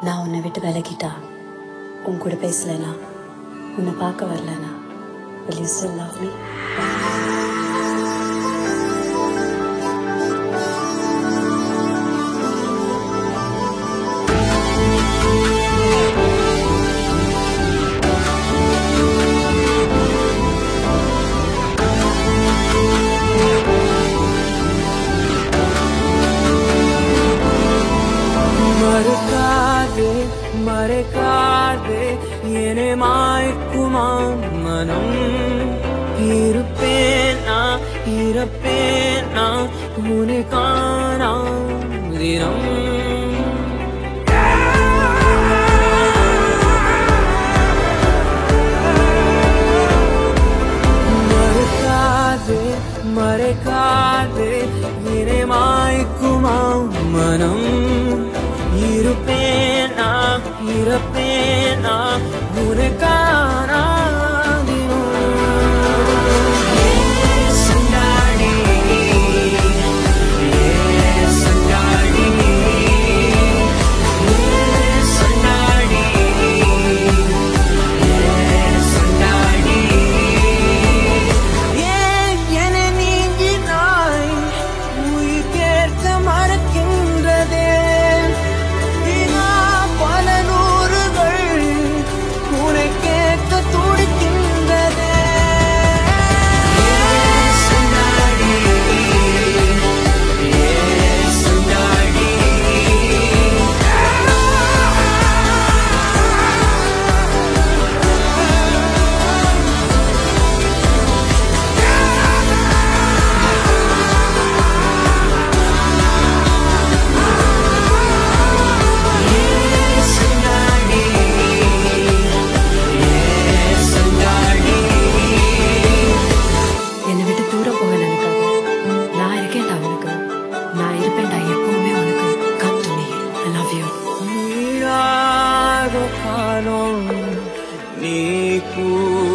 நான் உன்னை விட்டு விலகிட்டா உன் கூட பேசலைனா உன்னை பார்க்க வரலனா will you still love me மறுக்காதே மறைக்காதே என்னை மாய்க்குமா மனம் இருப்பேனா இறப்பேனா உன்னை காணா தினம் மறுக்காதே மறைக்காதே என்னை மாய்க்குமா மனம் இருப்பேனா இறப்பேனா உனக்கானா சண்டாடி சண்டாடி சண்டாடி சண்டாடி ஏன் என நீங்கினாய் உயிர் கேட்க மறக்கின்றதே வினா பல நூறுகள் உனை கேட்க துடிக்கின்றதே சுண்டாடி சுண்டாடி சுண்டாடி சுண்டாடி என்னை விட்டு தூரம் போக நினைக்காத நான் இருக்கேன்டா உனக்கு நான் இருப்பேன்டா எப்பவுமே உனக்கு come to me I love you நீராக காலம் நீ கூட